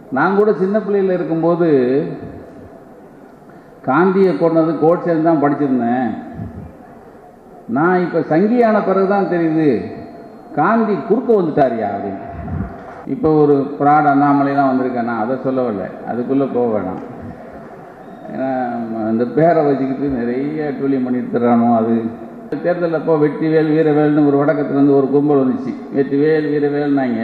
நான் கூட சின்ன பிள்ளையில் இருக்கும்போது காந்தியை கொண்டது கோட்சேன் தான் படிச்சிருந்தேன் நான் இப்போ சங்கியான பிறகு தான் தெரியுது காந்தி குறுக்க வந்துட்டாரியா அப்படின்னு இப்போ ஒரு பிராட் அண்ணாமலைலாம் வந்திருக்கேன் நான் அதை சொல்லவில்லை அதுக்குள்ளே போக வேணாம் ஏன்னா அந்த பேரை வச்சுக்கிட்டு நிறைய டூலியம் பண்ணிட்டு தர்றானோ அது தேர்தலில் அப்போ வெற்றிவேல் வீரவேல்னு ஒரு வடக்கத்துலேருந்து ஒரு கும்பல் வந்துச்சு வெற்றிவேல் வீரவேல்னாங்க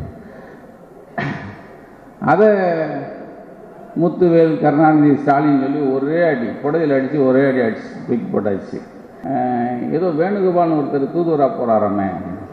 அதை முத்துவேல் கருணாநிதி ஸ்டாலின் சொல்லி ஒரே அடி புடவையில் அடித்து ஒரே அடி அடிச்சு தூக்கி போட்டாச்சு அஹ் ஏதோ வேணுகோபால்னு ஒருத்தர் தூதுவராக போகிறாராமே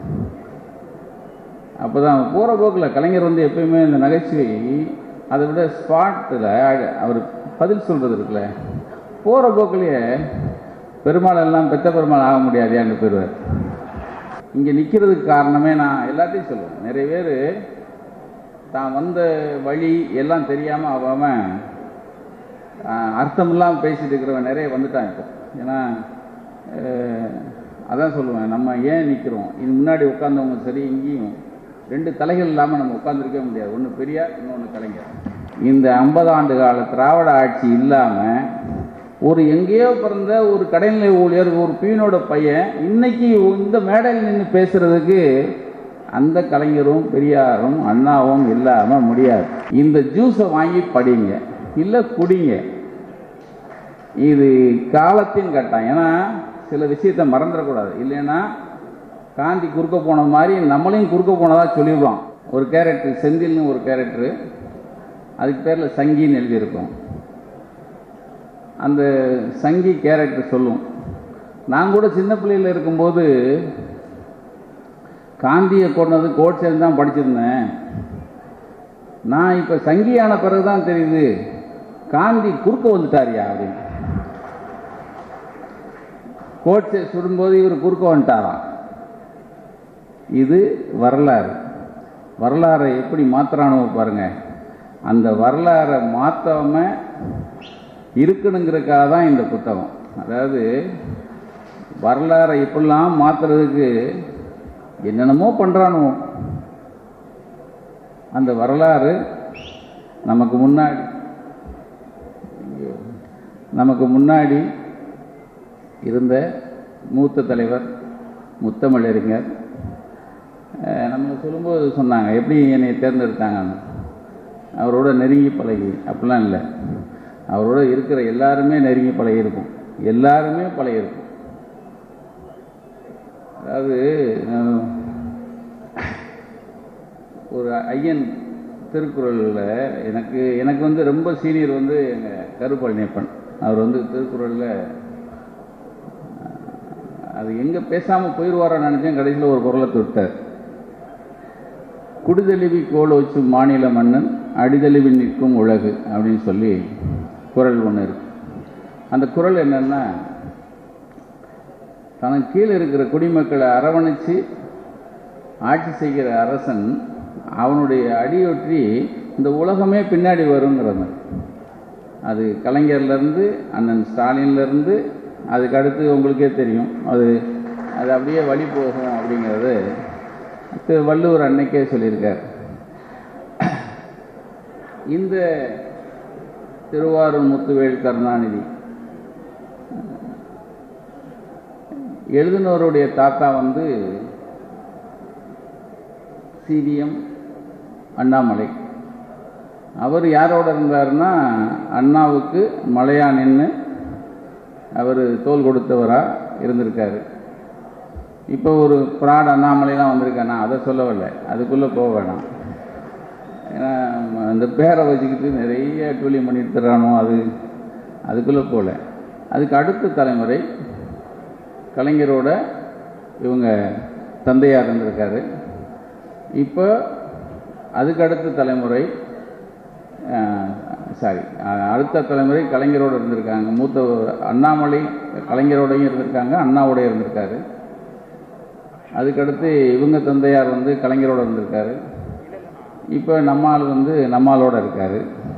அப்போ தான் போகிற போக்கில் கலைஞர் வந்து எப்பயுமே இந்த நகைச்சுவை அதை விட ஸ்பாட்டில் அவர் பதில் சொல்கிறது இருக்குல்ல போகிற போக்கிலேயே பெருமாள் எல்லாம் பெத்த பெருமாள் ஆக முடியாதையான்னு போயிடுவார் இங்கே நிற்கிறதுக்கு காரணமே நான் எல்லாத்தையும் சொல்லுவேன் நிறைய பேர் தான் வந்த வழி எல்லாம் தெரியாமல் அவன் அர்த்தம் இல்லாமல் பேசிட்டு இருக்கிறவன் நிறைய வந்துட்டான் இப்போ ஏன்னா அஹ், அதான் சொல்லுவேன் நம்ம ஏன் நிற்கிறோம் இது முன்னாடி உட்காந்தவங்க சரி இங்கேயும் ரெண்டு தலைகள் இல்லாமல் நம்ம உட்காந்துருக்கவே முடியாது ஒன்று பெரியார் இன்னொன்று கலைஞர் இந்த ஐம்பது ஆண்டு கால திராவிட ஆட்சி இல்லாமல் ஒரு எங்கேயோ பிறந்த ஒரு கடைநிலை ஊழியர் ஒரு பீனோட பையன் இன்னைக்கு இந்த மேடையில் நின்று பேசுறதுக்கு அந்த கலைஞரும் பெரியாரும் அண்ணாவும் இல்லாமல் முடியாது இந்த ஜூஸை வாங்கி படிங்க இல்லை குடிங்க இது காலத்தின் கட்டம் ஏன்னா சில விஷயத்தை மறந்துடக்கூடாது இல்லைன்னா காந்தி குறுக்க போன மாதிரி நம்மளையும் குறுக்க போனதா சொல்லிடுவான் ஒரு கேரக்டர் செந்தில்னு ஒரு கேரக்டரு அதுக்கு பேரில் சங்கின்னு எழுதியிருக்கோம் அந்த சங்கி கேரக்டர் சொல்லும் நான் கூட சின்ன பிள்ளையில் இருக்கும்போது காந்தியை கொண்டது கோட்சேன் தான் படிச்சிருந்தேன் நான் இப்போ சங்கியான பிறகு தான் தெரியுது காந்தி குறுக்க வந்துட்டாரியா அப்படின்னு கோட்சே சுடும்போது இவர் குறுக்க வந்துட்டாராம் இது வரலாறு வரலாறை எப்படி மாத்துறானோ பாருங்க அந்த வரலாறை மாற்றாம இருக்கணுங்கிறதுக்காக தான் இந்த புத்தகம் அதாவது வரலாறை இப்படிலாம் மாத்துறதுக்கு என்னென்னமோ பண்றானோ அந்த வரலாறு நமக்கு முன்னாடி ஐயோ, நமக்கு முன்னாடி இருந்த மூத்த தலைவர் முத்தமிழறிஞர் அஹ், நம்ம சொல்லும்போது சொன்னாங்க எப்படி என்னை தேர்ந்தெடுத்தாங்கன்னு அவரோட நெருங்கி பழகி அப்படிலாம் இல்லை அவரோட இருக்கிற எல்லாருமே நெருங்கி பழகி இருக்கும் எல்லாருமே பழகி இருக்கும் அதாவது அஹ், ஒரு ஐயன் திருக்குறளில் எனக்கு எனக்கு வந்து ரொம்ப சீனியர் வந்து எங்கள் கருப்பழனியப்பன் அவர் வந்து திருக்குறளில் அது எங்கே பேசாமல் போயிடுவாரோன்னு நினச்சேன் கடைசியில் ஒரு குரலை தொட்டார் குடிதெளிவி கோல் வச்சு மாநில மன்னன் அடிதெளிவி நிற்கும் உலகு அப்படின்னு சொல்லி குரல் ஒன்று இருக்கு அந்த குரல் என்னன்னா தனக்கு கீழே இருக்கிற குடிமக்களை அரவணைச்சு ஆட்சி செய்கிற அரசன் அவனுடைய அடியொற்றி இந்த உலகமே பின்னாடி வருங்கிறது அது கலைஞர்லேருந்து அண்ணன் ஸ்டாலின்லேருந்து அதுக்கு அடுத்து உங்களுக்கே தெரியும் அது அது அப்படியே வழி போகும் அப்படிங்கிறது திரு வள்ளுவர் அன்னைக்கே சொல்லியிருக்கார் இந்த திருவாரூர் முத்துவேல் கருணாநிதி எழுதினவருடைய தாத்தா வந்து சிபிஎம் அண்ணாமலை அவர் யாரோட இருந்தாருன்னா அண்ணாவுக்கு மலையா நின்று அவர் தோல் கொடுத்தவராக இருந்திருக்காரு இப்போ ஒரு பிராட் அண்ணாமலைலாம் வந்திருக்கேன் நான் அதை சொல்லவில்லை அதுக்குள்ளே போக வேணாம் ஏன்னா அந்த பேரை வச்சுக்கிட்டு நிறைய டூலியம் பண்ணிட்டு தர்றானோ அது அதுக்குள்ளே போகல அதுக்கு அடுத்த தலைமுறை கலைஞரோட இவங்க தந்தையார் இருந்திருக்காரு இப்போ அதுக்கு அடுத்த தலைமுறை சாரி அடுத்த தலைமுறை கலைஞரோடு இருந்திருக்காங்க மூத்த அண்ணாமலை கலைஞரோடையும் இருந்திருக்காங்க அண்ணாவோடய இருந்திருக்காரு அதுக்கடுத்து இவங்க தந்தையார் வந்து கலைஞரோட இருந்திருக்காரு இப்போ நம்மால் வந்து நம்மாலோட இருக்காரு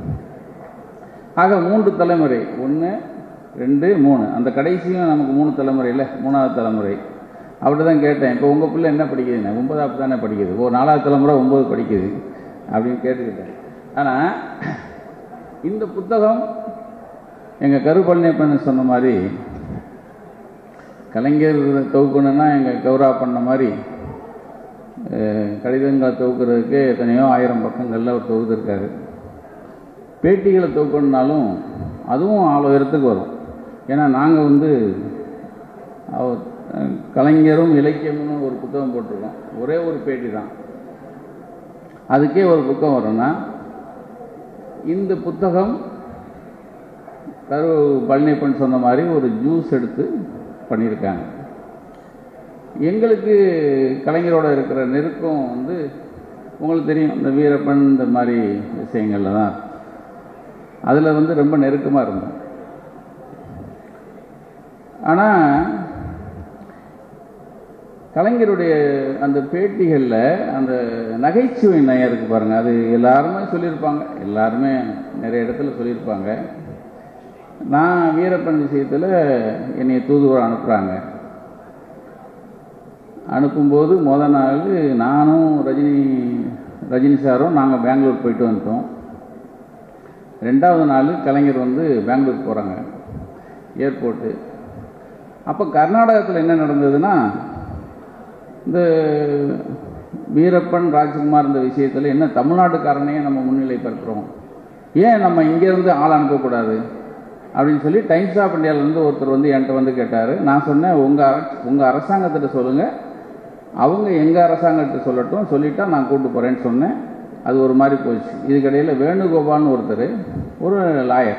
ஆக மூன்று தலைமுறை ஒன்று ரெண்டு மூணு அந்த கடைசியும் நமக்கு மூணு தலைமுறை இல்லை மூணாவது தலைமுறை அவர்கிட்ட தான் கேட்டேன் இப்போ உங்கள் பிள்ளை என்ன படிக்குதுண்ணே ஒன்பதாவது தானே படிக்குது ஓ நாலாவது தலைமுறை ஒம்பது படிக்குது அப்படின்னு கேட்டுக்கிட்டேன் ஆனால் இந்த புத்தகம் எங்கள் கருப்பழனியப்பன் சொன்ன மாதிரி கலைஞர் தொகுக்கணுன்னா எங்கள் கௌரா பண்ண மாதிரி அஹ், கடிதங்களை தொகுக்கிறதுக்கு எத்தனையோ ஆயிரம் பக்கங்களில் அவர் தொகுத்திருக்காரு பேட்டிகளை தொகுக்கணுனாலும் அதுவும் ஆள் உயரத்துக்கு வரும் ஏன்னா நாங்கள் வந்து அவர் அஹ், கலைஞரும் இலக்கியம்னு ஒரு புத்தகம் போட்டிருக்கோம் ஒரே ஒரு பேட்டி தான் அதுக்கே ஒரு புத்தகம் வரும்னா இந்த புத்தகம் கரு பழனியப்பன் சொன்ன மாதிரி ஒரு ஜூஸ் எடுத்து பண்ணியிருக்காங்க எங்களுக்கு கலைஞரோட இருக்கிற நெருக்கம் வந்து உங்களுக்கு தெரியும் இந்த வீரப்பன் இந்த மாதிரி விஷயங்கள்ல தான் அதில் வந்து ரொம்ப நெருக்கமாக இருந்தோம் ஆனால் கலைஞருடைய அந்த பேட்டிகளில் அந்த நகைச்சுவை நயம் இருக்கு பாருங்க அது எல்லாருமே சொல்லியிருப்பாங்க எல்லாருமே நிறைய இடத்துல சொல்லியிருப்பாங்க நான் வீரப்பன் விஷயத்தில் என்னை தூதுவர் அனுப்புகிறாங்க அனுப்பும்போது முத நாள் நானும் ரஜினி ரஜினி சாரும் நாங்கள் பெங்களூர் போயிட்டு வந்துட்டோம் ரெண்டாவது நாள் கலைஞர் வந்து பெங்களூர் போகிறாங்க ஏர்போர்ட்டு அப்போ கர்நாடகத்தில் என்ன நடந்ததுன்னா இந்த வீரப்பன் ராஜ்குமார் இந்த விஷயத்தில் என்ன தமிழ்நாட்டுக்காரனையே நம்ம முன்னிலைப்படுத்துகிறோம் ஏன் நம்ம இங்கேருந்து ஆள் அனுப்பக்கூடாது அப்படின்னு சொல்லி டைம்ஸ் ஆஃப் இந்தியாவிலேருந்து ஒருத்தர் வந்து என்கிட்ட வந்து கேட்டார் நான் சொன்னேன் உங்கள் அர உங்கள் அரசாங்கத்திட்ட சொல்லுங்கள் அவங்க எங்கள் அரசாங்கத்தை சொல்லட்டும் சொல்லிட்டா நான் கூட்டு போகிறேன்னு சொன்னேன் அது ஒரு மாதிரி போச்சு இதுக்கிடையில் வேணுகோபால்னு ஒருத்தர் ஒரு லாயர்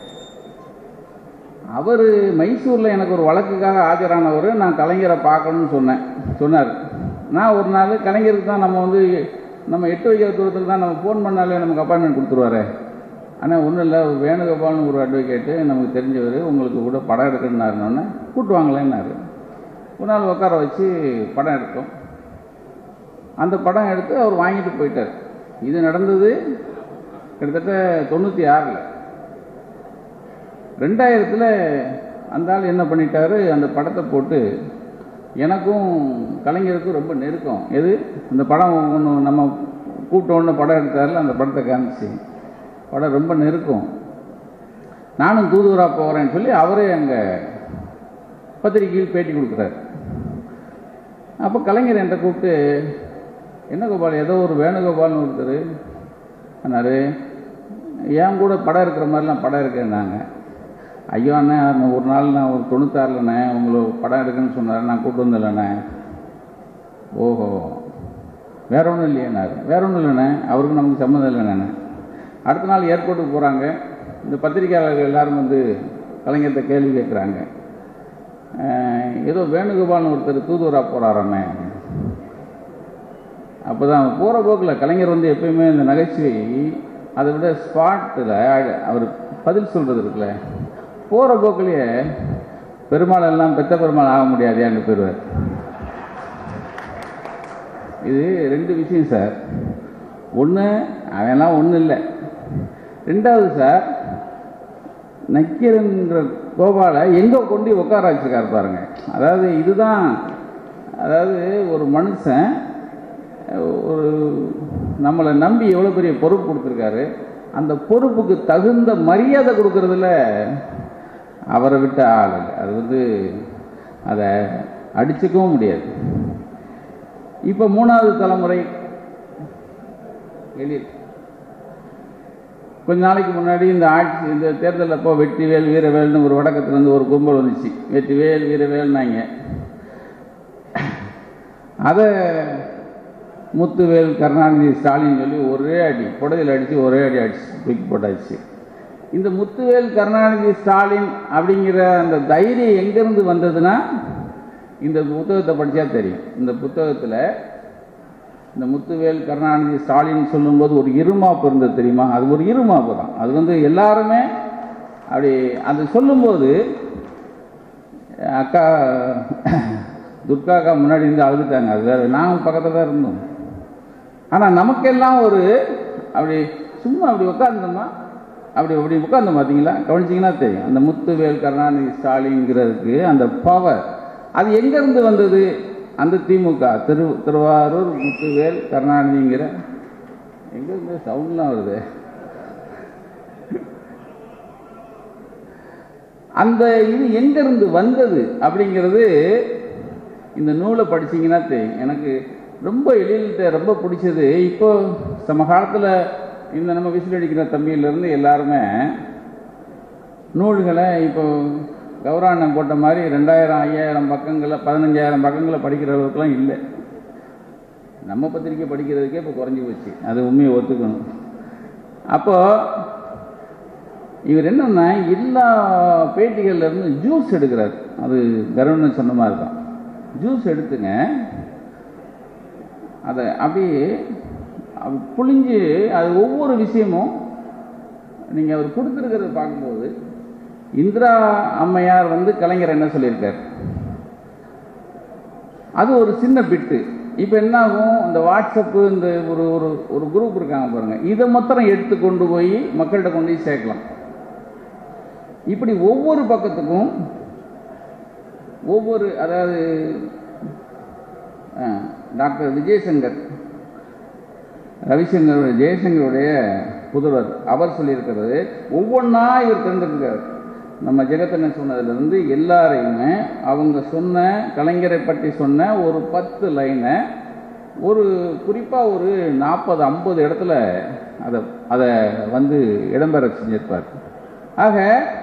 அவர் மைசூரில் எனக்கு ஒரு வழக்குக்காக ஆஜரானவர் நான் கலைஞரை பார்க்கணும்னு சொன்னேன் சொன்னார் நான் ஒரு நாள் கலைஞருக்கு தான் நம்ம வந்து நம்ம எட்டு வைக்கிற தூரத்துக்கு தான் நம்ம ஃபோன் பண்ணாலே நமக்கு அப்பாயின்மெண்ட் கொடுத்துருவாரு ஆனால் ஒன்றும் இல்லை வேணுகோபால்னு ஒரு அட்வொகேட்டு நமக்கு தெரிஞ்சவர் உங்களுக்கு கூட படம் எடுக்கணுன்னாருன்னொன்னே கூட்டு வாங்களேன்னாரு ஒரு நாள் உட்கார வச்சு படம் எடுத்தோம் அந்த படம் எடுத்து அவர் வாங்கிட்டு போயிட்டார் இது நடந்தது கிட்டத்தட்ட தொண்ணூற்றி ஆறில் ரெண்டாயிரத்தில் அந்த ஆள் என்ன பண்ணிட்டாரு அந்த படத்தை போட்டு எனக்கும் கலைஞருக்கும் ரொம்ப நெருக்கம் எது அந்த படம் ஒன்று நம்ம கூப்பிட்ட உடனே படம் எடுத்தார்ல அந்த படத்தை காமிச்சு படம் ரொம்ப நெருக்கம் நானும் தூதுவராக போகிறேன்னு சொல்லி அவரே அங்கே பத்திரிகையில் பேட்டி கொடுக்குறாரு அப்போ கலைஞர் என்கிட்ட கூப்பிட்டு என்ன கோபால் ஏதோ ஒரு வேணுகோபால்னு ஒருத்தர் சொன்னார் என் கூட படம் இருக்கிற மாதிரிலாம் படம் இருக்கேன்னாங்க ஐயோ அண்ணே நான் ஒரு நாள் நான் ஒரு தொண்ணூத்தாறுலண்ணே உங்களை படம் எடுக்கணும்னு சொன்னார் நான் கூப்பிட்டு வந்தில்லண்ணே ஓஹோ வேற ஒன்றும் இல்லையேனாரு வேற ஒன்றும் இல்லைண்ணே அவருக்கு நமக்கு சம்மந்தம் இல்லைண்ணே அடுத்த நாள் ஏர்போர்ட்டுக்கு போகிறாங்க இந்த பத்திரிக்கையாளர்கள் எல்லாரும் வந்து கலைஞர்கிட்ட கேள்வி கேட்குறாங்க அஹ், ஏதோ வேணுகோபால்னு ஒருத்தர் தூதுவராக போகிறாராமே அப்போ தான் போகிற போக்கில் கலைஞர் வந்து எப்பயுமே இந்த நகைச்சுவை அதை விட ஸ்பாட்டில் அவர் பதில் சொல்கிறது இருக்குல்ல போகிற போக்கிலேயே பெருமாள் எல்லாம் பெத்த பெருமாள் ஆக முடியாது அங்கே போயிடுவார் இது ரெண்டு விஷயம் சார் ஒன்று அவன்லாம் ஒன்றும் இல்லை ரெண்டாவது சார் நக்கீரன்ற கோபாலை எங்கே கொண்டு உட்கார வச்சிருக்காரு பாருங்க அதாவது இதுதான் அதாவது ஒரு மனுஷன் ஒரு நம்மளை நம்பி எவ்வளோ பெரிய பொறுப்பு கொடுத்துருக்காரு அந்த பொறுப்புக்கு தகுந்த மரியாதை கொடுக்கறதுல அவரை விட்ட ஆள் இல்லை அது வந்து அதை அடிச்சுக்கவும் முடியாது இப்போ மூணாவது தலைமுறை எழில் கொஞ்ச நாளைக்கு முன்னாடி இந்த ஆட்சி இந்த தேர்தல் அப்போ வெற்றிவேல் வீரவேல்னு ஒரு வடக்கத்துலேருந்து ஒரு கும்பல் வந்துச்சு வெற்றிவேல் வீரவேல்னாங்க அதை முத்துவேல் கருணாநிதி ஸ்டாலின் சொல்லி ஒரே அடி புடவையில் அடித்து ஒரே அடி அடிச்சு தூக்கி போட்டாச்சு இந்த முத்துவேல் கருணாநிதி ஸ்டாலின் அப்படிங்கிற அந்த தைரியம் எங்கேருந்து வந்ததுன்னா இந்த புத்தகத்தை படித்தா தெரியும் இந்த புத்தகத்தில் இந்த முத்துவேல் கருணாநிதி ஸ்டாலின் சொல்லும்போது ஒரு இருமாப்பு இருந்தது தெரியுமா அது ஒரு இருமாப்பு தான் அது வந்து எல்லாருமே அப்படி அது சொல்லும்போது அக்கா துர்கா அக்கா முன்னாடி இருந்து அழுதுட்டாங்க அது வேற நாங்கள் பக்கத்தில் தான் இருந்தோம் ஆனால் நமக்கெல்லாம் ஒரு அப்படி சும்மா அப்படி உட்காந்துமா அப்படி அப்படி உட்காந்து பார்த்தீங்களா கவனிச்சிங்கன்னா தெரியும் அந்த முத்துவேல் கருணாநிதி ஸ்டாலின்ங்கிறதுக்கு அந்த பவர் அது எங்கேருந்து வந்தது அந்த திமுக திரு திருவாரூர் முத்துவேல் கருணாநிதிங்கிற எங்கேருந்து சவுண்ட்லாம் வருது அந்த இது எங்கிருந்து வந்தது அப்படிங்கிறது இந்த நூலை படிச்சீங்கன்னா தெரியும் எனக்கு ரொம்ப எழில்கிட்ட ரொம்ப பிடிச்சது இப்போ சம காலத்தில் இந்த நம்ம விசில் அடிக்கிற தம்பியிலேருந்து எல்லாருமே நூல்களை இப்போ கௌராண்ணம் போட்ட மாதிரி ரெண்டாயிரம் ஐயாயிரம் பக்கங்களை பதினஞ்சாயிரம் பக்கங்களை படிக்கிற அளவுக்குலாம் இல்லை நம்ம பத்திரிக்கை படிக்கிறதுக்கே இப்போ குறைஞ்சி போச்சு அது உண்மையை ஒத்துக்கணும் அப்போ இவர் என்னன்னா எல்லா பேட்டிகள்ல இருந்து ஜூஸ் எடுக்கிறார் அது கருவன் சொன்ன மாதிரி தான் ஜூஸ் எடுத்துங்க அதை அப்படியே அப்படி புழிஞ்சு அது ஒவ்வொரு விஷயமும் நீங்கள் அவர் கொடுத்துருக்கிறத பார்க்கும்போது இந்திரா அம்மையார் வந்து கலைஞர் என்ன சொல்லியிருக்கார் அது ஒரு சின்ன பிட்டு இப்போ என்ன ஆகும் இந்த வாட்ஸ்அப்பு இந்த ஒரு ஒரு ஒரு குரூப் இருக்காங்க பாருங்க இதை மாத்திரம் எடுத்து கொண்டு போய் மக்கள்கிட்ட கொண்டு போய் சேர்க்கலாம் இப்படி ஒவ்வொரு பக்கத்துக்கும் ஒவ்வொரு அதாவது ஆ, டாக்டர் விஜயசங்கர் ரவிசங்கர் ஜெயசங்கருடைய புதல்வர் அவர் சொல்லியிருக்கிறது ஒவ்வொன்றா இவர் தெரிஞ்சிருக்கார் நம்ம ஜெகத்தண்ணன் சொன்னதுலேருந்து எல்லாரையுமே அவங்க சொன்ன கலைஞரை பற்றி சொன்ன ஒரு பத்து லைனை ஒரு குறிப்பாக ஒரு நாற்பது ஐம்பது இடத்துல அதை அதை வந்து இடம்பெற செஞ்சிருப்பார் ஆக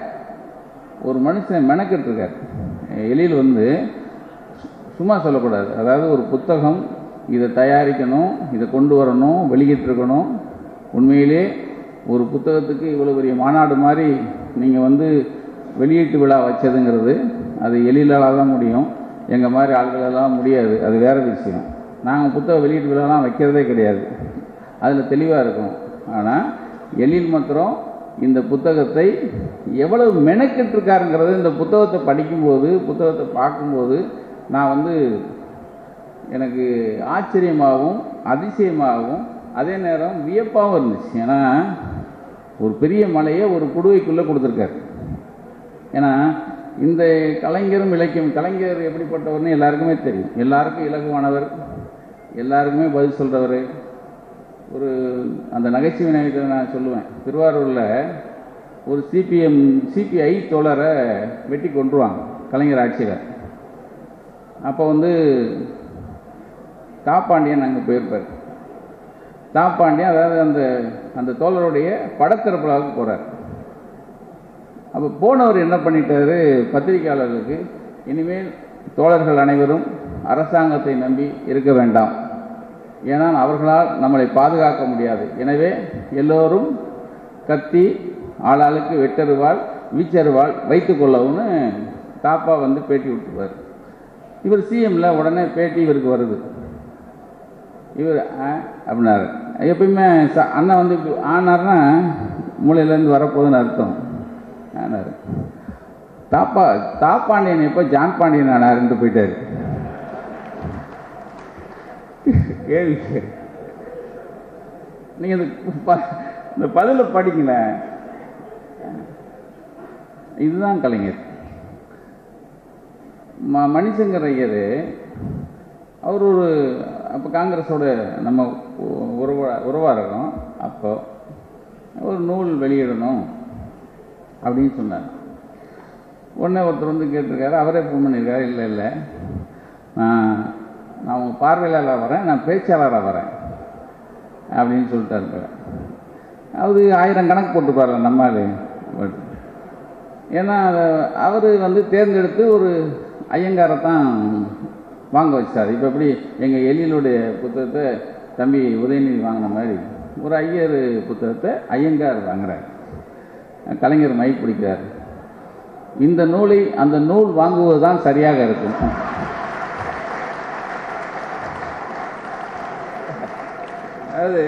ஒரு மனுஷன் மெனக்கிட்டு இருக்கார் எழில் வந்து சும்மா சொல்லக்கூடாது அதாவது ஒரு புத்தகம் இதை தயாரிக்கணும் இதை கொண்டு வரணும் வெளியிட்டிருக்கணும் உண்மையிலே ஒரு புத்தகத்துக்கு இவ்வளோ பெரிய மாநாடு மாதிரி நீங்கள் வந்து வெளியீட்டு விழா வச்சதுங்கிறது அது எழிலால் தான் முடியும் எங்கள் மாதிரி ஆள்களெல்லாம் முடியாது அது வேற விஷயம் நாங்கள் புத்தக வெளியீட்டு விழாலாம் வைக்கிறதே கிடையாது அதில் தெளிவாக இருக்கும் ஆனால் எழில் மாத்திரம் இந்த புத்தகத்தை எவ்வளவு மெனக்கிட்டு இருக்காருங்கிறது இந்த புத்தகத்தை படிக்கும்போது புத்தகத்தை பார்க்கும்போது நான் வந்து எனக்கு ஆச்சரியமாகவும் அதிசயமாகவும் அதே நேரம் வியப்பாகவும் இருந்துச்சு ஏன்னா ஒரு பெரிய மலையை ஒரு குடுவைக்குள்ளே கொடுத்துருக்காரு ஏன்னா இந்த கலைஞரும் இலக்கியம் கலைஞர் எப்படிப்பட்டவர்னு எல்லாருக்குமே தெரியும் எல்லாருக்கும் இலகுவானவர் எல்லாருக்குமே பதில் சொல்கிறவர் ஒரு அந்த நகைச்சுவை நினைக்கிறத நான் சொல்லுவேன் திருவாரூரில் ஒரு சிபிஎம் சிபிஐ தோழரை வெட்டி கொண்டுருவாங்க கலைஞர் ஆட்சியில் அப்போ வந்து தாப்பாண்டியன் அங்கே போயிருப்பார் தாப்பாண்டியன் அதாவது அந்த அந்த தோழருடைய படத்திறப்பலாவுக்கு போகிறார் அப்போ போனவர் என்ன பண்ணிட்டாரு பத்திரிகையாளர்களுக்கு இனிமேல் தோழர்கள் அனைவரும் அரசாங்கத்தை நம்பி இருக்க வேண்டாம் ஏன்னா அவர்களால் நம்மளை பாதுகாக்க முடியாது எனவே எல்லோரும் கத்தி ஆளாளுக்கு வெட்டருவாள் வீச்சருவாள் வைத்து கொள்ளவும்னு தாப்பா வந்து பேட்டி விட்டுருவார் இவர் சிஎம்ல உடனே பேட்டி இவருக்கு வருது இவர் ஆ அப்படின்னாரு எப்பயுமே ச- அண்ணன் வந்து இப்படி ஆனார்னா மூளையிலேருந்து வரப்போகுதுன்னு அர்த்தம் ஆனார் தாப்பா தாப்பாண்டியன் எப்போ ஜான் பாண்டியன் ஆனாருன்ட்டு போயிட்டாரு கேள்வி நீங்கள் இந்த ப- இந்த பதில படிங்களேன் இதுதான் கலைஞர் ம மணிசங்கர் ஐயர் அவர் ஒரு அப்போ காங்கிரஸோட நம்ம உ- உறவா உறவாக இருக்கோம் அப்போ ஒரு நூல் வெளியிடணும் அப்படின்னு சொன்னார் உடனே ஒருத்தர் வந்து கேட்டிருக்காரு அவரே ஃபோன் பண்ணியிருக்காரு இல்லை இல்லை நான் நான் உங்கள் பார்வையாளராக வரேன் நான் பேச்சாளராக வரேன் அப்படின்னு சொல்லிட்டாரு அவரு ஆயிரம் கணக்கு போட்டுப்பார்ல நம்மால் ஏன்னா அவர் வந்து தேர்ந்தெடுத்து ஒரு ஐயங்காரை தான் வாங்க வச்சார் இப்போ எப்படி எங்கள் எழிலுடைய புத்தகத்தை தம்பி உதயநிதி வாங்கின மாதிரி ஒரு ஐயர் புத்தகத்தை ஐயங்கார் வாங்குறார் கலைஞர் மை பிடிக்கிறார் இந்த நூலை அந்த நூல் வாங்குவது தான் சரியாக இருக்கும் அதாவது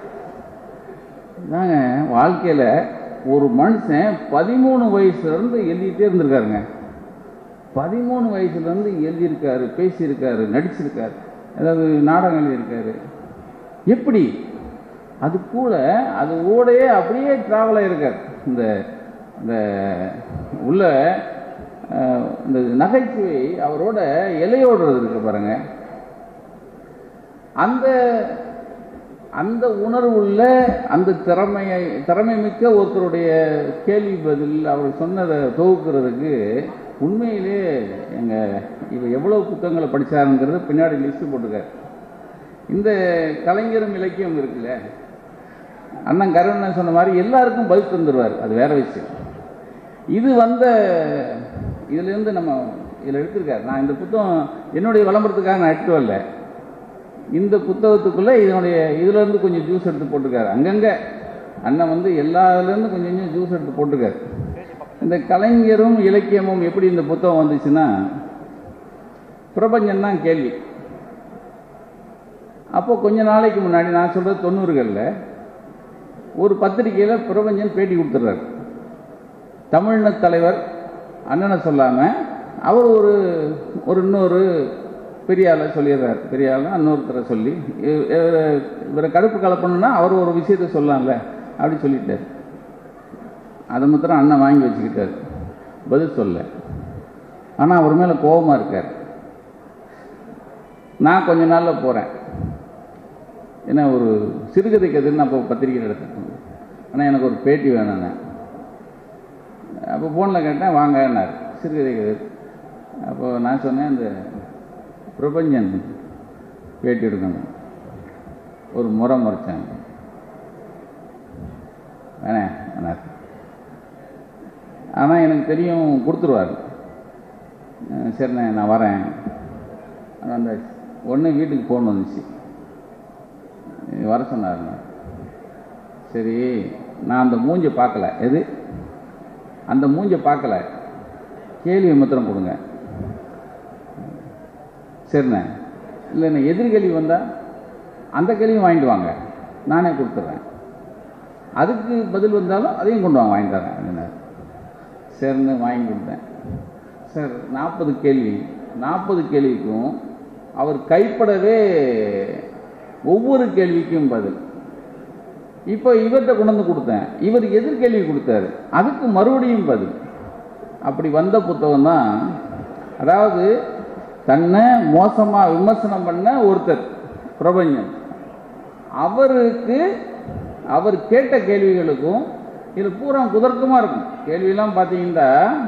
நாங்க வாழ்க்கையில் ஒரு மனுஷன் பதிமூணு வயசுலேருந்து எழுதிட்டே இருந்திருக்காருங்க பதிமூணு வயசுலேருந்து எழுதியிருக்காரு பேசியிருக்காரு நடிச்சிருக்காரு அதாவது நாடகம் எழுதியிருக்காரு எப்படி அது கூட அது ஓடையே அப்படியே ட்ராவல் ஆகிருக்கார் இந்த இந்த உள்ள அஹ், இந்த நகைச்சுவை அவரோட இலையோடுறது இருக்கு பாருங்க அந்த அந்த உணர்வுள்ள அந்த திறமையை திறமை மிக்க ஒருத்தருடைய கேள்வி பதில் அவர் சொன்னதை தொகுக்கிறதுக்கு உண்மையிலே எங்க இவ எவ்வளவு புத்தகங்களை படிச்சாருங்கிறது பின்னாடி லிஸ்ட் போட்டிருக்காரு இந்த கலைஞரும் இலக்கியம் இருக்குல்ல அண்ணன் கருணன் சொன்ன மாதிரி எல்லாருக்கும் பதில் தந்துடுவார் அது வேற விஷயம் இது வந்த இதுல இருந்து நம்ம இதில் எடுத்திருக்காரு நான் இந்த புத்தகம் என்னுடைய விளம்பரத்துக்காக நான் எடுத்து வரல இந்த புத்தகத்துக்குள்ள இதனுடைய இதுல இருந்து கொஞ்சம் ஜூஸ் எடுத்து போட்டிருக்காரு அங்கங்க அண்ணன் வந்து எல்லாத்துல இருந்து கொஞ்சம் கொஞ்சம் ஜூஸ் எடுத்து போட்டிருக்காரு இந்த கலைஞரும் இலக்கியமும் எப்படி இந்த புத்தகம் வந்துச்சுன்னா பிரபஞ்சம் தான் கேள்வி அப்போ கொஞ்ச நாளைக்கு முன்னாடி நான் சொல்றது தொண்ணூறுகளில் ஒரு பத்திரிகையில் பிரபஞ்சன் பேட்டி கொடுத்துட்றாரு தமிழ்ன தலைவர் அண்ணனை சொல்லாம அவர் ஒரு ஒரு இன்னொரு பெரிய ஆளை சொல்லிடுறாரு பெரிய ஆளை இன்னொருத்தரை சொல்லி இவ- இவரை- இவரை கடுப்பு கலப்பணும்னா அவர் ஒரு விஷயத்த சொல்லலாம்ல அப்படி சொல்லிட்டார் அதை மாத்திரம் அண்ணன் வாங்கி வச்சுக்கிட்டாரு பதில் சொல்ல ஆனால் அவர் மேலே கோபமாக இருக்கார் நான் கொஞ்ச நாளில் போகிறேன் ஏன்னா ஒரு சிறுகதை கதைன்னு அப்போ பத்திரிக்கையில் எடுத்துட்டேன் ஆனால் எனக்கு ஒரு பேட்டி வேணும்னு அப்போ ஃபோனில் கேட்டேன் வாங்கன்னாரு சிறுகதை கதை அப்போ நான் சொன்னேன் இந்த பிரபஞ்சன் பேட்டி எடுக்கணும் ஒரு முறை முறைச்சாங்க வேணே வேணார் ஆனால் எனக்கு தெரியும் கொடுத்துருவார் அஹ் சரிண்ணே நான் வரேன் வந்தாச்சு ஒன்று வீட்டுக்கு ஃபோன் வந்துச்சு இது வர சொன்னாருண்ணே சரி நான் அந்த மூஞ்சை பார்க்கல எது அந்த மூஞ்சை பார்க்கல கேள்வி மாத்திரம் கொடுங்க சரிண்ணே இல்லைண்ணே எதிர்கேள்வி வந்தால் அந்த கேள்வியும் வாங்கிட்டு வாங்க நானே கொடுத்துட்றேன் அதுக்கு பதில் வந்தாலும் அதையும் கொண்டு வாங்க வாங்கி தரேன் அப்படின்னாரு சரின்னு வாங்கி கொடுத்தேன் சார் நாற்பது கேள்வி நாற்பது கேள்விக்கும் அவர் கைப்படவே ஒவ்வொரு கேள்விக்கும் பதில் இப்போ இவர்கிட்ட கொண்டு வந்து கொடுத்தேன் இவர் எதிர்கேள்வி கொடுத்தாரு அதுக்கு மறுபடியும் பதில் அப்படி வந்த புத்தகம் தான் அதாவது தன்னை மோசமா விமர்சனம் பண்ண ஒருத்தர் பிரபஞ்சன் அவருக்கு அவர் கேட்ட கேள்விகளுக்கும் இது பூரா குதர்க்கமா இருக்கும் கேள்வியெல்லாம் பார்த்தீங்கன்னா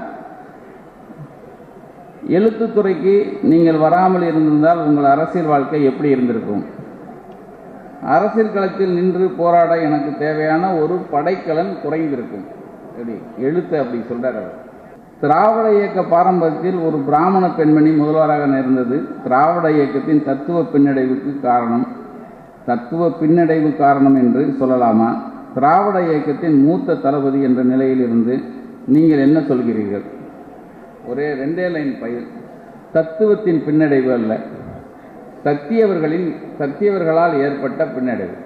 எழுத்துத்துறைக்கு நீங்கள் வராமல் இருந்திருந்தால் உங்கள் அரசியல் வாழ்க்கை எப்படி இருந்திருக்கும் அரசியல் களத்தில் நின்று போராட எனக்கு தேவையான ஒரு படைக்கலன் குறைந்திருக்கும் எப்படி எழுத்து அப்படி சொல்றார் அவர் திராவிட இயக்க பாரம்பரியத்தில் ஒரு பிராமண பெண்மணி முதல்வராக நேர்ந்தது திராவிட இயக்கத்தின் தத்துவ பின்னடைவுக்கு காரணம் தத்துவ பின்னடைவு காரணம் என்று சொல்லலாமா திராவிட இயக்கத்தின் மூத்த தளபதி என்ற நிலையில் இருந்து நீங்கள் என்ன சொல்கிறீர்கள் ஒரே ரெண்டே லைன் பயிர் தத்துவத்தின் பின்னடைவு அல்ல சத்தியவர்களின் சத்தியவர்களால் ஏற்பட்ட பின்னடைவு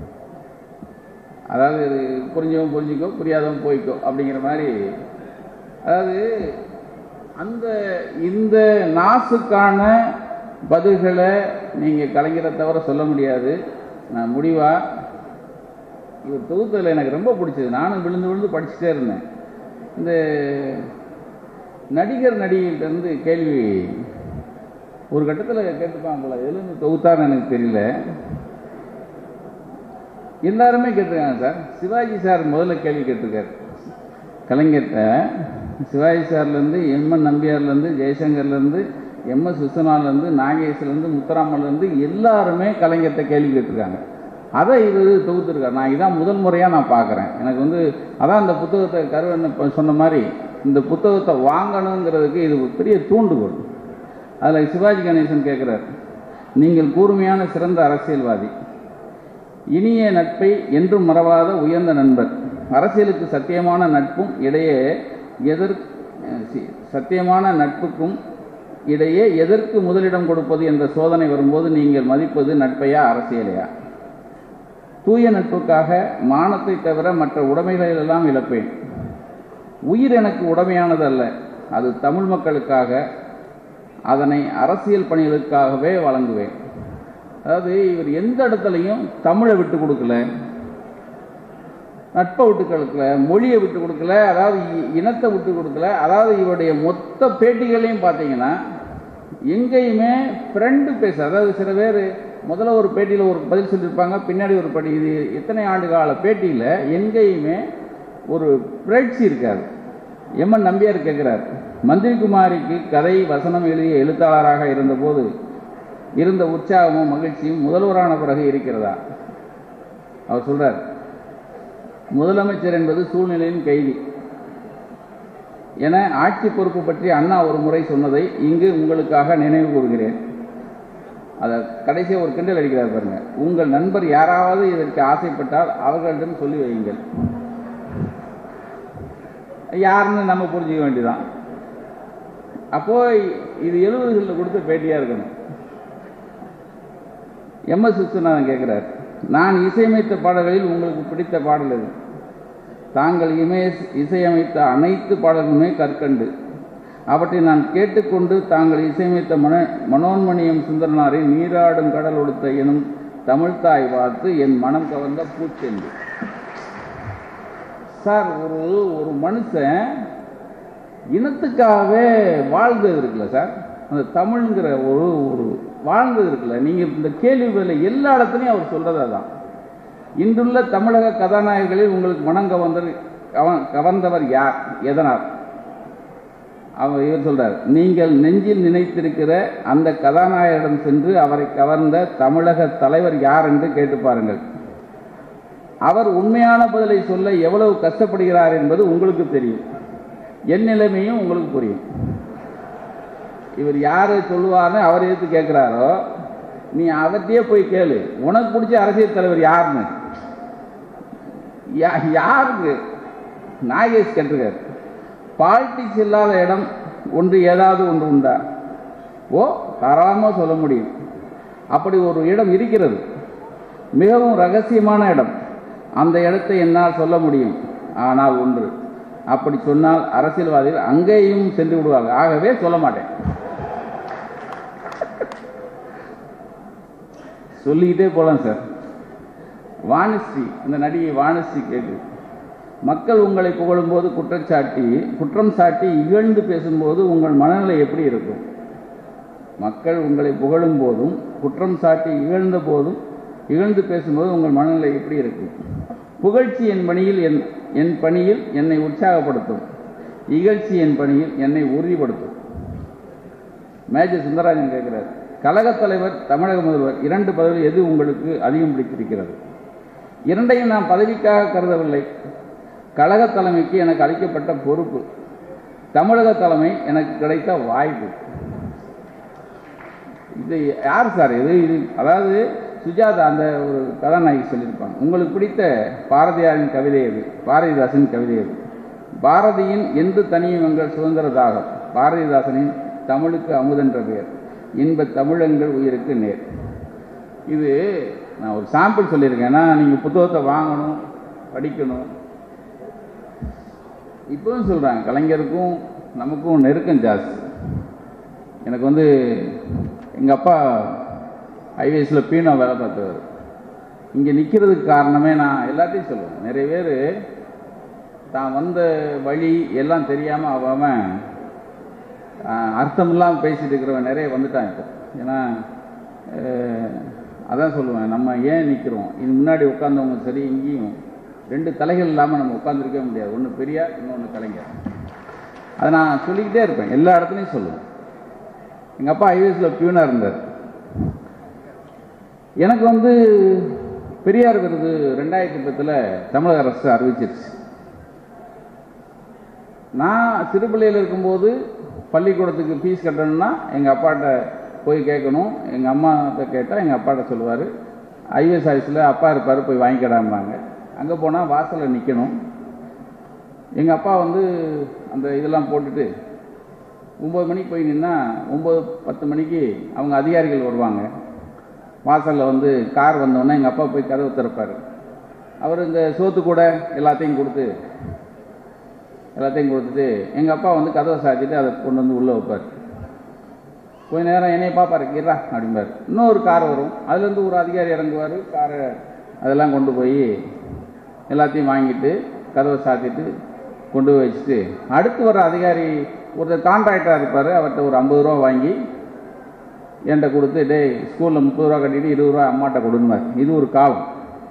அதாவது இது புரிஞ்சவன் புரிஞ்சுக்கோ புரியாதவன் போய்க்கோ அப்படிங்கிற மாதிரி அதாவது அந்த இந்த நாசுக்கான பதில்களை நீங்கள் கலைஞரை தவிர சொல்ல முடியாது நான் முடிவா இவர் தொகுத்ததில் எனக்கு ரொம்ப பிடிச்சது நானும் விழுந்து விழுந்து படிச்சுட்டே இருந்தேன் இந்த நடிகர் நடிகைகிட்ட இருந்து கேள்வி ஒரு கட்டத்தில் கேட்டுப்பாங்க போல எதுலேருந்து தொகுத்தாருன்னு எனக்கு தெரியல எல்லாருமே கேட்டிருக்காங்க சார் சிவாஜி சார் முதல்ல கேள்வி கேட்டிருக்காரு கலைஞர்கிட்ட சிவாஜி சார்லேருந்து எம்என் நம்பியார்லேருந்து ஜெயசங்கர்லேருந்து எம்எஸ் விஸ்வநாத்லேருந்து நாகேஷ்லேருந்து முத்துராமன்லேருந்து எல்லாருமே கலைஞர்கிட்ட கேள்வி கேட்டிருக்காங்க அதை இவர் தொகுத்துருக்கார் நான் இதான் முதல் முறையாக நான் பார்க்குறேன் எனக்கு வந்து அதான் இந்த புத்தகத்தை கருவன் இப்ப சொன்ன மாதிரி இந்த புத்தகத்தை வாங்கணுங்கிறதுக்கு இது ஒரு பெரிய தூண்டுகோல் அதில் சிவாஜி கணேசன் கேட்குறார் நீங்கள் கூர்மையான சிறந்த அரசியல்வாதி இனிய நட்பை என்றும் மறவாத உயர்ந்த நண்பர் அரசியலுக்கு சத்தியமான நட்பும் இடையே எதற் அஹ் சி- சத்தியமான நட்புக்கும் இடையே எதற்கு முதலிடம் கொடுப்பது என்ற சோதனை வரும்போது நீங்கள் மதிப்பது நட்பையா அரசியலையா தூய நட்புக்காக மானத்தை தவிர மற்ற உடைமைகளெல்லாம் இழப்பேன் உயிர் எனக்கு உடைமையானது அல்ல அது தமிழ் மக்களுக்காக அதனை அரசியல் பணிகளுக்காகவே வழங்குவேன் அதாவது இவர் எந்த இடத்துலையும் தமிழை விட்டு கொடுக்கல நட்பை விட்டு கொடுக்கல மொழியை விட்டு கொடுக்கல அதாவது இ- இனத்தை விட்டு கொடுக்கல அதாவது இவருடைய மொத்த பேட்டிகளையும் பார்த்தீங்கன்னா எங்கேயுமே ஃப்ரெண்டு பேச அதாவது சில பேர் முதல்ல ஒரு பேட்டியில் ஒரு பதில் சொல்லியிருப்பாங்க பின்னாடி ஒரு படி இது எத்தனை ஆண்டு கால பேட்டியில் எங்கேயுமே ஒரு புரட்சி இருக்காது எம்என் நம்பியார் கேட்குறார் மந்திரி குமாரிக்கு கதை வசனம் எழுதிய எழுத்தாளராக இருந்தபோது இருந்த உற்சாகமும் மகிழ்ச்சியும் முதல்வரான பிறகு இருக்கிறதா அவர் சொல்றார் முதலமைச்சர் என்பது சூழ்நிலையின் கைதி என ஆட்சி பொறுப்பு பற்றி அண்ணா ஒரு முறை சொன்னதை இங்கு உங்களுக்காக நினைவு கூறுகிறேன் அதை கடைசியாக ஒரு கிண்டல் அடிக்கிறார் பாருங்க உங்கள் நண்பர் யாராவது இதற்கு ஆசைப்பட்டால் அவர்களிடம் சொல்லி வையுங்கள் யாருன்னு நம்ம புரிஞ்சுக்க வேண்டியதான் அப்போ இது எழுபதுகளில் கொடுத்த பேட்டியா இருக்கணும் எம் எஸ் விஸ்வநாதன் கேட்கிறார் நான் இசையமைத்த பாடல்களில் உங்களுக்கு பிடித்த பாடல் எது தாங்கள் இமய இசையமைத்த அனைத்து பாடல்களுமே கற்கண்டு அவற்றை நான் கேட்டுக்கொண்டு தாங்கள் இசையமைத்த மன மனோன்மணியம் சுந்தரனாரின் நீராடும் கடல் ஒடுத்த எனும் தமிழ்தாய் பார்த்து என் மனம் கவர்ந்த பூச்செண்டு சார் ஒரு ஒரு மனுஷன் இனத்துக்காகவே வாழ்ந்தது இருக்குல்ல சார் அந்த தமிழ்ங்கிற ஒரு ஒரு வாழ்ந்தது இருக்குல்ல நீங்க இந்த கேள்வி பதில் எல்லா இடத்துலையும் அவர் சொல்றது அதான் இன்றுள்ள தமிழக கதாநாயகர்களில் உங்களுக்கு மனம் கவர்ந்தவர் கவ- கவர்ந்தவர் யார் எதனால் அவர் இவர் சொல்றார் நீங்கள் நெஞ்சில் நினைத்திருக்கிற அந்த கதாநாயகரிடம் சென்று அவரை கவர்ந்த தமிழக தலைவர் யார் என்று கேட்டு பாருங்கள் அவர் உண்மையான பதிலை சொல்ல எவ்வளவு கஷ்டப்படுகிறார் என்பது உங்களுக்கு தெரியும் என் நிலைமையும் உங்களுக்கு புரியும் இவர் யாரு சொல்லுவார்னு அவர் எதிர்த்து கேட்கிறாரோ நீ அவர்கிட்டயே போய் கேளு உனக்கு பிடிச்ச அரசியல் தலைவர் யாருன்னு யா- யாருக்கு நாகேஷ் கேட்டிருக்காரு பாலிடிக்ஸ் இல்லாத இடம் ஒன்று ஏதாவது ஒன்று உண்டா ஓ தாராளமாக சொல்ல முடியும் அப்படி ஒரு இடம் இருக்கிறது மிகவும் ரகசியமான இடம் அந்த இடத்தை என்னால் சொல்ல முடியும் ஆனால் ஒன்று அப்படி சொன்னால் அரசியல்வாதிகள் அங்கேயும் சென்று விடுவாங்க ஆகவே சொல்ல மாட்டேன் சொல்லிக்கிட்டே போலாம் சார் வாணிஸ்ரீ அந்த நடிகை வாணிஸ்ரீ கேட்குது மக்கள் உங்களை புகழும்போது குற்றச்சாட்டி குற்றம் சாட்டி இகழ்ந்து பேசும்போது உங்கள் மனநிலை எப்படி இருக்கும் மக்கள் உங்களை புகழும் போதும் குற்றம் சாட்டி இகழ்ந்த போதும் இகழ்ந்து பேசும்போது உங்கள் மனநிலை எப்படி இருக்கும் புகழ்ச்சி என் பணியில் என் என் பணியில் என்னை உற்சாகப்படுத்தும் இகழ்ச்சி என் பணியில் என்னை உறுதிப்படுத்தும் மேஜர் சுந்தரராஜன் கேட்கிறார் கழகத் தலைவர் தமிழக முதல்வர் இரண்டு பதவி எது உங்களுக்கு அதிகம் பிடித்திருக்கிறது இரண்டையும் நான் பதவிக்காக கருதவில்லை கழக தலைமைக்கு எனக்கு அளிக்கப்பட்ட பொறுப்பு தமிழக தலைமை எனக்கு கிடைத்த வாய்ப்பு இது யார் சார் இது இது அதாவது சுஜாதா அந்த ஒரு கதாநாயகி சொல்லியிருப்பாங்க உங்களுக்கு பிடித்த பாரதியாரின் கவிதை எது பாரதிதாசன் கவிதை எது பாரதியின் என்று தனியும் எங்கள் சுதந்திர தாகம் பாரதிதாசனின் தமிழுக்கு அமுதென்ற பெயர் இன்ப தமிழங்கள் உயிருக்கு நேர் இது நான் ஒரு சாம்பிள் சொல்லியிருக்கேன் ஏன்னா நீங்கள் புத்தகத்தை வாங்கணும் படிக்கணும் இப்பவும் சொல்கிறாங்க கலைஞருக்கும் நமக்கும் நெருக்கம் ஜாஸ்தி எனக்கு வந்து எங்கள் அப்பா ஹைவேஸில் பீனோ வேலை பார்த்தவர் இங்கே நிற்கிறதுக்கு காரணமே நான் எல்லாத்தையும் சொல்லுவேன் நிறைய பேர் தான் வந்த வழி எல்லாம் தெரியாமல் அவன் ஆஹ், அர்த்தம் இல்லாமல் பேசிட்டு இருக்கிறவன் நிறைய வந்துட்டான் இப்போ ஏன்னா அஹ், அதான் சொல்லுவேன் நம்ம ஏன் நிற்கிறோம் இது முன்னாடி உட்காந்தவங்க சரி இங்கேயும் ரெண்டு தலைகள் இல்லாமல் நம்ம உட்காந்துருக்கவே முடியாது ஒன்று பெரியார் இன்னொன்று கலைஞர் அதை நான் சொல்லிக்கிட்டே இருப்பேன் எல்லா இடத்துலையும் சொல்லுவேன் எங்கள் அப்பா ஐவிஎஸில் பியூனாக இருந்தார் எனக்கு வந்து பெரியார் விருது ரெண்டாயிரத்தி பத்தில் தமிழக அரசு அறிவிச்சிருச்சு நான் சிறுபிள்ளையில் இருக்கும்போது பள்ளிக்கூடத்துக்கு ஃபீஸ் கட்டணும்னா எங்கள் அப்பாட்ட போய் கேட்கணும் எங்கள் அம்மாட்ட கேட்டால் எங்கள் அப்பாட்ட சொல்லுவார் ஐவிஎஸ் ஆஃபீஸில் அப்பா இருப்பார் போய் வாங்கிக்கடாம்பாங்க அங்கே போனால் வாசலில் நிற்கணும் எங்கள் அப்பா வந்து அந்த இதெல்லாம் போட்டுட்டு ஒம்பது மணிக்கு போய் நின்னா ஒம்பது பத்து மணிக்கு அவங்க அதிகாரிகள் வருவாங்க வாசலில் வந்து கார் வந்தோடனே எங்கள் அப்பா போய் கதவு திறப்பார் அவர் இந்த சோத்து கூட எல்லாத்தையும் கொடுத்து எல்லாத்தையும் கொடுத்துட்டு எங்கள் அப்பா வந்து கதவை சாத்திட்டு அதை கொண்டு வந்து உள்ளே வைப்பார் கொஞ்ச நேரம் என்னைய பாப்பாரு கிரா அப்படிம்பார் இன்னொரு கார் வரும் அதுலேருந்து ஒரு அதிகாரி இறங்குவார் காரை அதெல்லாம் கொண்டு போய் எல்லாத்தையும் வாங்கிட்டு கதவை சாத்திட்டு கொண்டு போய் வச்சுட்டு அடுத்து வர அதிகாரி ஒருத்தர் கான்ட்ராக்டராக இருப்பார் அவர்கிட்ட ஒரு ஐம்பது ரூபா வாங்கி என்கிட்ட கொடுத்து டேய் ஸ்கூலில் முப்பது ரூபா கட்டிட்டு இருபது ரூபா அம்மாட்ட கொடுங்க இது ஒரு காலம்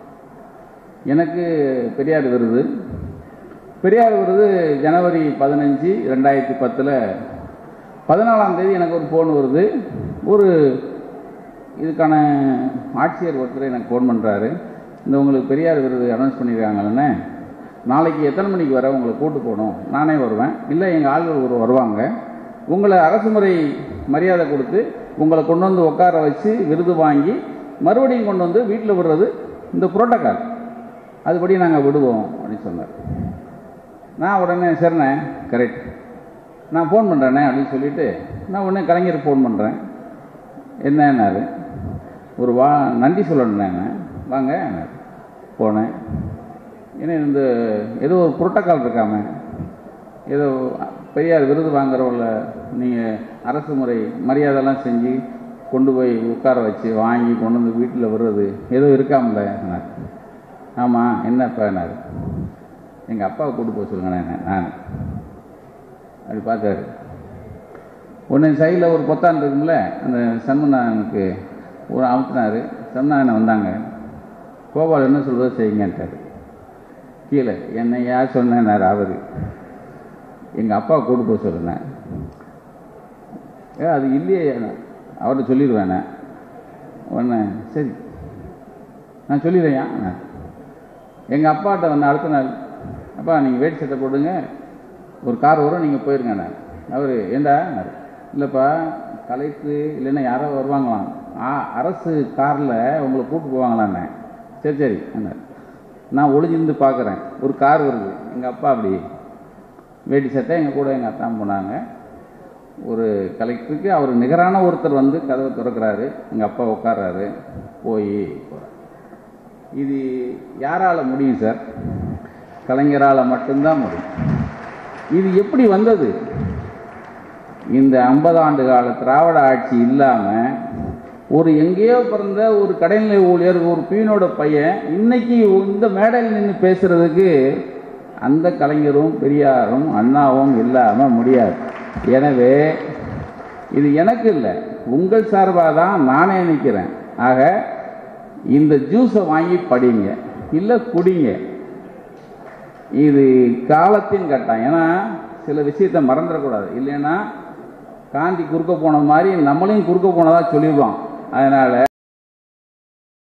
எனக்கு பெரியார் விருது பெரியார் விருது ஜனவரி பதினஞ்சு ரெண்டாயிரத்தி பத்தில் பதினாலாம் தேதி எனக்கு ஒரு ஃபோன் வருது ஒரு இதுக்கான ஆட்சியர் ஒருத்தர் எனக்கு ஃபோன் பண்ணுறாரு இந்த உங்களுக்கு பெரியார் விருது அனௌன்ஸ் பண்ணியிருக்காங்கல்லண்ணே நாளைக்கு எத்தனை மணிக்கு வர உங்களை கூட்டு போகணும் நானே வருவேன் இல்லை எங்கள் ஆள்கள் ஒரு வருவாங்க உங்களை அரசு முறை மரியாதை கொடுத்து உங்களை கொண்டு வந்து உட்கார வச்சு விருது வாங்கி மறுபடியும் கொண்டு வந்து வீட்டில் விடுறது இந்த புரோட்டோக்கால் அதுபடி நாங்கள் விடுவோம் அப்படின்னு சொன்னார் நான் உடனே சரிண்ணே கரெக்ட் நான் ஃபோன் பண்ணுறேண்ணே அப்படின்னு சொல்லிட்டு நான் உடனே கலைஞர் ஃபோன் பண்ணுறேன் என்னன்னாரு ஒரு வா நன்றி சொல்லணுண்ணே வாங்க போனேன் ஏன்னா இந்த ஏதோ ஒரு புரோட்டோக்கால் இருக்காம ஏதோ பெரியார் விருது வாங்குறவங்கள நீங்கள் அரசு முறை மரியாதைலாம் செஞ்சு கொண்டு போய் உட்கார வச்சு வாங்கி கொண்டு வந்து வீட்டில் விடுறது ஏதோ இருக்காமல ஆமாம் என்னப்பானார் எங்கள் அப்பாவை கூட்டு போக சொல்லுங்கண்ணே நான் அப்படி பார்த்தாரு ஒன்று சைடில் ஒரு பொத்தான் இருக்கும்ல அந்த சண்முனானுக்கு ஒரு அமுத்தினார் சண்முனாயனை வந்தாங்க கோபால் என்ன சொல்றது செய்யுங்கன்ட்டார் கீழே என்னை யார் சொன்னார் அவர் எங்கள் அப்பா கூட்டு போக சொல்லுனேன் ஏ அது இல்லையே அவர்கிட்ட சொல்லிடுவேண்ணே உடனே சரி நான் சொல்லிடுறேன் எங்கள் அப்பாட்ட வந்து அடுத்த நாள் அப்பா நீங்கள் வேட்டி சட்டை போடுங்க ஒரு கார் வரும் நீங்கள் போயிருங்கண்ணே அவர் ஏண்டா இல்லைப்பா கலைத்து இல்லைன்னா யாரோ வருவாங்களாம் ஆ அரசு காரில் உங்களை கூப்பிட்டு போவாங்களாண்ணே சரி சரி என்ன நான் ஒளிஞ்சிருந்து பார்க்குறேன் ஒரு கார் வருது எங்கள் அப்பா அப்படி வேட்டி சட்டை எங்கள் கூட எங்கள் அத்தான் போனாங்க ஒரு கலெக்டருக்கு அவர் நிகரான ஒருத்தர் வந்து கதவை திறக்கிறாரு எங்கள் அப்பா உட்கார்றாரு போய் போகிறார் இது யாரால் முடியும் சார் கலைஞரால் மட்டும்தான் முடியும் இது எப்படி வந்தது இந்த ஐம்பது ஆண்டு கால திராவிட ஆட்சி இல்லாமல் ஒரு எங்கேயோ பிறந்த ஒரு கடைநிலை ஊழியர் ஒரு பீனோட பையன் இன்னைக்கு இந்த மேடையில் நின்று பேசுறதுக்கு அந்த கலைஞரும் பெரியாரும் அண்ணாவும் இல்லாமல் முடியாது எனவே இது எனக்கு இல்லை உங்கள் சார்பாக தான் நானே நிற்கிறேன் ஆக இந்த ஜூஸை வாங்கி படிங்க இல்லை குடிங்க இது காலத்தின் கட்டம் ஏன்னா சில விஷயத்தை மறந்துடக்கூடாது இல்லைன்னா காந்தி குறுக்க போன மாதிரி நம்மளையும் குறுக்க போனதா சொல்லிடுவான் அதனால்